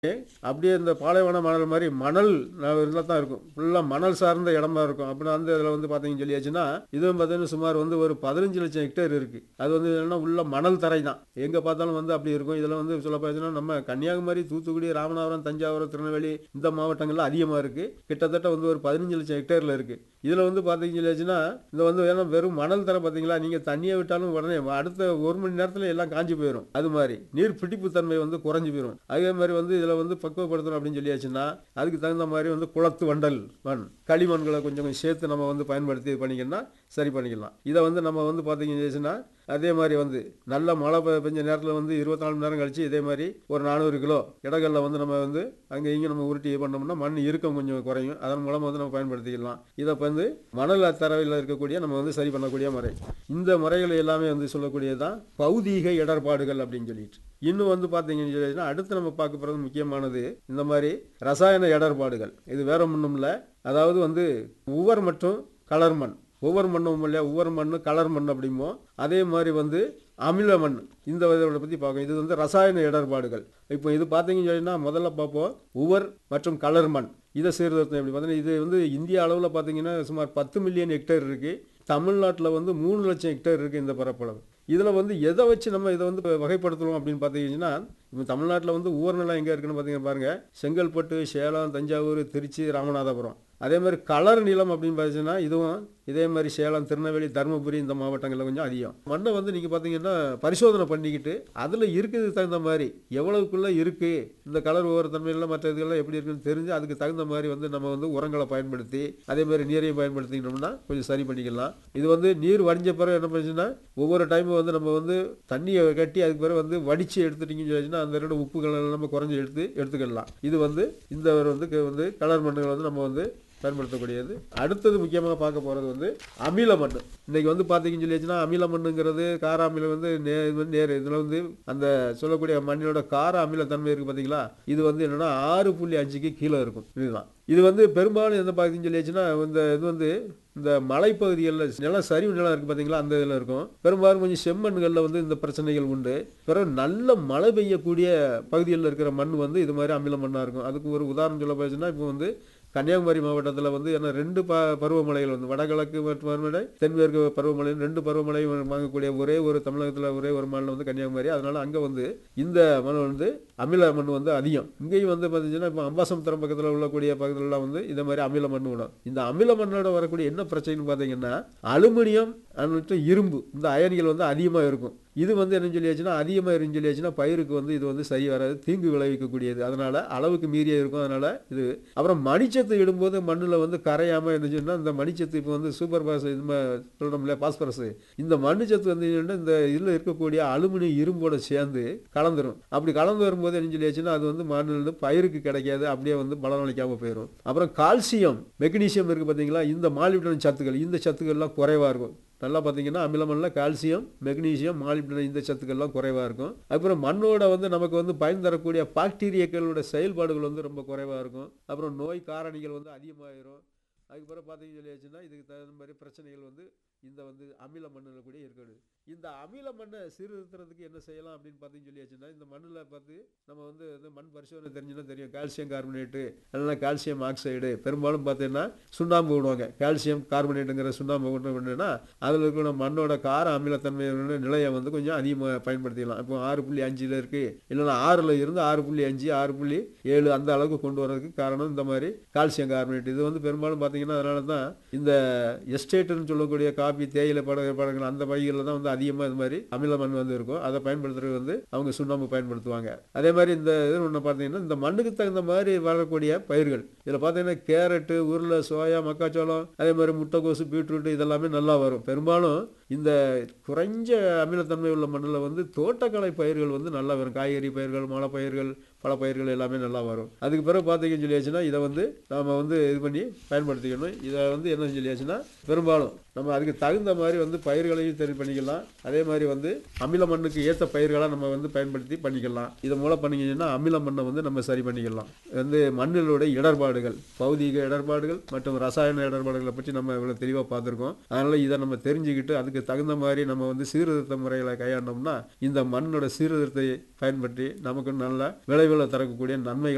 அப்படியே இந்த பாலைவன மணல் மாதிரி மணல் இதில் தான் இருக்கும் ஃபுல்லாக மணல் சார்ந்த இடமா இருக்கும் அப்படின்னா வந்து இதில் வந்து பார்த்தீங்கன்னு சொல்லியாச்சுன்னா இதுவும் பார்த்தீங்கன்னா சுமார் வந்து ஒரு பதினஞ்சு லட்சம் ஹெக்டேர் இருக்குது அது வந்து என்னன்னா உள்ள மணல் தரை தான் எங்கே பார்த்தாலும் வந்து அப்படி இருக்கும் இதில் வந்து சொல்ல போச்சுன்னா நம்ம கன்னியாகுமரி தூத்துக்குடி ராமநாதபுரம் தஞ்சாவூரம் திருநெல்வேலி இந்த மாவட்டங்கள்ல அதிகமாக இருக்குது கிட்டத்தட்ட வந்து ஒரு பதினஞ்சு லட்சம் ஹெக்டேரில் இருக்குது இதில் வந்து பார்த்தீங்கன்னு சொல்லியாச்சுன்னா இந்த வந்து ஏன்னா வெறும் மணல் தரை பார்த்தீங்களா நீங்கள் தண்ணியை விட்டாலும் உடனே அடுத்த ஒரு மணி நேரத்தில் எல்லாம் காஞ்சி போயிடும் அது மாதிரி நீர் பிடிப்பு தன்மை வந்து குறைஞ்சு போயிடும் அதே மாதிரி வந்து இதில் வந்து பக்குவப்படுத்தணும் அப்படின்னு சொல்லியாச்சுன்னா அதுக்கு தகுந்த மாதிரி வந்து குளத்து வண்டல் மண் களிமண்களை கொஞ்சம் கொஞ்சம் சேர்த்து நம்ம வந்து பயன்படுத்தி இது பண்ணிக்கணும்னா சரி பண்ணிக்கலாம் இதை வந்து நம்ம வந்து பார்த்தீங்கன்னா அதே மாதிரி வந்து நல்ல மழை பெ- பெஞ்ச நேரத்தில் வந்து இருபத்தி நாலு மணி நேரம் கழிச்சு இதே மாதிரி ஒரு நானூறு கிலோ இடங்களில் வந்து நம்ம வந்து அங்கே இங்கே நம்ம உருட்டி இது பண்ணோம்னா மண் இறுக்கம் கொஞ்சம் குறையும் அதன் மூலமாக வந்து நம்ம பயன்படுத்திக்கலாம் இதை இப்போ வந்து மணல் தரவில் இருக்கக்கூடிய நம்ம வந்து சரி பண்ணக்கூடிய முறை இந்த முறைகள் எல்லாமே வந்து சொல்லக்கூடியதுதான் பௌதீக இடர்பாடுகள் அப்படின்னு சொல்லிட்டு இன்னும் வந்து பார்த்தீங்கன்னு சொல்லிச்சுன்னா அடுத்து நம்ம பார்க்க போகிறது முக்கியமானது இந்த மாதிரி ரசாயன இடர்பாடுகள் இது வேற ஒன்றும் இல்லை அதாவது வந்து உவர் மற்றும் கலர் மண் ஒவ்வொரு மண்ணும் இல்லையா ஒவ்வொரு மண்ணு கலர் மண் அப்படிமோ அதே மாதிரி வந்து அமில மண் இந்த இதோட பற்றி பார்க்கணும் இது வந்து ரசாயன இடர்பாடுகள் இப்போ இது பார்த்தீங்கன்னு சொன்னா முதல்ல பார்ப்போம் உவர் மற்றும் கலர் மண் இதை சீர்திருத்தம் எப்படி பார்த்தீங்கன்னா இது வந்து இந்திய அளவில் பார்த்தீங்கன்னா சுமார் பத்து மில்லியன் ஹெக்டேர் இருக்குது தமிழ்நாட்டில் வந்து மூணு லட்சம் ஹெக்டேர் இருக்குது இந்த பரப்பளவு இதில் வந்து எதை வச்சு நம்ம இதை வந்து வகைப்படுத்துறோம் அப்படின்னு பார்த்தீங்கன்னா இப்போ தமிழ்நாட்டில் வந்து ஊர் நிலம் எங்கே இருக்குன்னு பார்த்தீங்கன்னா பாருங்கள் செங்கல்பட்டு சேலம் தஞ்சாவூர் திருச்சி ராமநாதபுரம் அதே மாதிரி கலர் நிலம் அப்படின்னு பார்த்தீங்கன்னா இதுவும் இதே மாதிரி சேலம் திருநெல்வேலி தருமபுரி இந்த மாவட்டங்களில் கொஞ்சம் அதிகம் மண்ணை வந்து நீங்கள் பார்த்தீங்கன்னா பரிசோதனை பண்ணிக்கிட்டு அதில் இருக்கிறதுக்கு தகுந்த மாதிரி எவ்வளவுக்குள்ளே இருக்குது இந்த கலர் ஒவ்வொரு தன்மையில மற்ற இதுகள்லாம் எப்படி இருக்குன்னு தெரிஞ்சு அதுக்கு தகுந்த மாதிரி வந்து நம்ம வந்து உரங்களை பயன்படுத்தி அதே மாதிரி நீரையும் பயன்படுத்திக்கிட்டோம்னா கொஞ்சம் சரி பண்ணிக்கலாம் இது வந்து நீர் வடிஞ்ச பிறகு என்ன பண்ணுச்சுன்னா ஒவ்வொரு டைமும் வந்து நம்ம வந்து தண்ணியை கட்டி அதுக்கு பிறகு வந்து வடித்து எடுத்துட்டீங்கன்னு சொல்லிச்சுன்னா அந்த ரெண்டு உப்புகள் எல்லாம் நம்ம குறைஞ்சி எடுத்து எடுத்துக்கலாம் இது வந்து இந்த வந்து வந்து கலர் மண்ணுகள் வந்து நம்ம வந்து பயன்படுத்தக்கூடியது அடுத்தது முக்கியமாக பார்க்க போகிறது வந்து அமில மண் இன்னைக்கு வந்து பார்த்தீங்கன்னு சொல்லிச்சுன்னா அமில மண்ணுங்கிறது கார அமிலம் வந்து நே இது வந்து நேர் இதில் வந்து அந்த சொல்லக்கூடிய மண்ணினோட கார அமில தன்மை இருக்குது பார்த்தீங்களா இது வந்து என்னன்னா ஆறு புள்ளி அஞ்சுக்கு கீழே இருக்கும் இதுதான் இது வந்து பெரும்பாலும் எந்த பார்த்தீங்கன்னு சொல்லியாச்சுன்னா இந்த இது வந்து இந்த மலைப்பகுதிகளில் நிலம் சரிவு நிலம் இருக்குது பார்த்தீங்களா அந்த இதில் இருக்கும் பெரும்பாலும் கொஞ்சம் செம்மண்களில் வந்து இந்த பிரச்சனைகள் உண்டு பிறகு நல்ல மழை பெய்யக்கூடிய பகுதிகளில் இருக்கிற மண் வந்து இது மாதிரி அமில மண்ணாக இருக்கும் அதுக்கு ஒரு உதாரணம் சொல்ல போச்சுன்னா இப்போ வந்து கன்னியாகுமரி மாவட்டத்தில் வந்து என்ன ரெண்டு ப பருவமழைகள் வந்து வடகிழக்கு மற்றும் பருவமழை தென்மேற்கு பருவமழை ரெண்டு பருவமழை வாங்கக்கூடிய ஒரே ஒரு தமிழகத்தில் ஒரே ஒரு மாநிலம் வந்து கன்னியாகுமரி அதனால அங்கே வந்து இந்த மண் வந்து அமில மண் வந்து அதிகம் இங்கேயும் வந்து பார்த்தீங்கன்னா இப்போ அம்பாசமுத்திரம் பக்கத்தில் உள்ளக்கூடிய பக்கத்துலலாம் வந்து இந்த மாதிரி அமில மண் விடும் இந்த அமில மண்ணோட வரக்கூடிய என்ன பிரச்சனைன்னு பார்த்தீங்கன்னா அலுமினியம் அண்ட் இரும்பு இந்த அயனிகள் வந்து அதிகமாக இருக்கும் இது வந்து என்ன சொல்லியாச்சுன்னா அதிகமாக இருந்து சொல்லியாச்சுன்னா பயிருக்கு வந்து இது வந்து சரி வராது தீங்கு விளைவிக்கக்கூடியது அதனால அளவுக்கு மீறிய இருக்கும் அதனால இது அப்புறம் மணிச்சத்து இடும்போது மண்ணில் வந்து கரையாமல் இருந்துச்சுன்னா இந்த மணிச்சத்து இப்போ வந்து சூப்பர் பாஸ் இது சொல்கிறோம்ல பாஸ்பரஸ் இந்த மண்ணுச்சத்து வந்து என்னன்னா இந்த இதில் இருக்கக்கூடிய அலுமினியம் இரும்போட சேர்ந்து கலந்துரும் அப்படி கலந்து வரும்போது என்ன சொல்லியாச்சுன்னா அது வந்து மண்ணில் பயிருக்கு கிடைக்காது அப்படியே வந்து பலனளிக்காமல் போயிடும் அப்புறம் கால்சியம் மெக்னீசியம் இருக்குது பார்த்தீங்களா இந்த மாலிப்டன் சத்துக்கள் இந்த சத்துக்கள்லாம் குறைவாக இருக்கும் நல்லா பார்த்தீங்கன்னா அமிலமண்ணில் கால்சியம் மெக்னீசியம் மாலிப்டினம் இந்த சத்துக்கள்லாம் குறைவாக இருக்கும் அப்புறம் மண்ணோட வந்து நமக்கு வந்து பயன் தரக்கூடிய பாக்டீரியாக்களோட செயல்பாடுகள் வந்து ரொம்ப குறைவாக இருக்கும் அப்புறம் நோய் காரணிகள் வந்து அதிகமாகிடும் அதுக்கப்புறம் பார்த்தீங்கன்னு சொல்லியாச்சுன்னா இதுக்கு தகுந்த மாதிரி பிரச்சனைகள் வந்து இந்த வந்து அமில மண்ணில் கூட இருக்குது இந்த அமில மண்ணை சீர்திருத்துறதுக்கு என்ன செய்யலாம் அப்படின்னு பார்த்தீங்கன்னு சொல்லியாச்சுன்னா இந்த மண்ணில் பார்த்து நம்ம வந்து இந்த மண் பரிசோதனை தெரிஞ்சுன்னா தெரியும் கால்சியம் கார்பனேட்டு இல்லைன்னா கால்சியம் ஆக்சைடு பெரும்பாலும் பார்த்தீங்கன்னா சுண்ணாம்பு விடுவாங்க கால்சியம் கார்பனேட்டுங்கிற சுண்ணாம்பு விட்டு விட்டுனா அதில் இருக்கிற மண்ணோட கார அமிலத்தன்மையோட நிலையை வந்து கொஞ்சம் அதிகமாக பயன்படுத்திக்கலாம் இப்போ ஆறு புள்ளி அஞ்சில் இருக்குது இல்லைன்னா ஆறில் இருந்து ஆறு புள்ளி அஞ்சு ஆறு புள்ளி ஏழு அந்த அளவுக்கு கொண்டு வரதுக்கு காரணம் இந்த மாதிரி கால்சியம் கார்பனேட் இது வந்து பெரும்பாலும் பார்த்தீங்கன்னா அதனால தான் இந்த எஸ்டேட்டுன்னு சொல்லக்கூடிய காபி தேயிலை பட படங்கள் அந்த பகுதிகளில் தான் வந்து அதிகமாக இது மாதிரி அமில மண் வந்து இருக்கும் அதை பயன்படுத்துறது வந்து அவங்க சுண்ணாம்பு பயன்படுத்துவாங்க அதே மாதிரி இந்த இது ஒன்று பார்த்தீங்கன்னா இந்த மண்ணுக்கு தகுந்த மாதிரி வரக்கூடிய பயிர்கள் இதில் பார்த்தீங்கன்னா கேரட்டு உருளை சோயா மக்காச்சோளம் அதே மாதிரி முட்டைக்கோசு பீட்ரூட் இதெல்லாமே நல்லா வரும் பெரும்பாலும் இந்த குறைஞ்ச அமிலத்தன்மை உள்ள மண்ணில் வந்து தோட்டக்கலை பயிர்கள் வந்து நல்லா வரும் காய்கறி பயிர்கள் மலை பயிர்கள் பல பயிர்கள் எல்லாமே நல்லா வரும் அதுக்கு பிறகு பார்த்தீங்கன்னு சொல்லியாச்சுன்னா இதை வந்து நாம் வந்து இது பண்ணி பயன்படுத்திக்கணும் இதை வந்து என்ன சொல்லியாச்சுன்னா பெரும்பாலும் நம்ம அதுக்கு தகுந்த மாதிரி வந்து பயிர்களையும் சரி பண்ணிக்கலாம் அதே மாதிரி வந்து அமில மண்ணுக்கு ஏற்ற பயிர்களாக நம்ம வந்து பயன்படுத்தி பண்ணிக்கலாம் இதன் மூலம் பண்ணிங்கன்னா அமில மண்ணை வந்து நம்ம சரி பண்ணிக்கலாம் வந்து மண்ணிலுடைய இடர்பாடுகள் பௌதீக இடர்பாடுகள் மற்றும் ரசாயன இடர்பாடுகளை பற்றி நம்ம இவ்வளோ தெளிவாக பார்த்துருக்கோம் அதனால் இதை நம்ம தெரிஞ்சுக்கிட்டு அதுக்கு தகுந்த மாதிரி நம்ம வந்து சீர்திருத்த முறைகளை கையாண்டோம்னா இந்த மண்ணோட சீர்திருத்தத்தை பயன்படுத்தி நமக்கு நல்ல விளைவுகளை தரக்கூடிய நன்மைகள்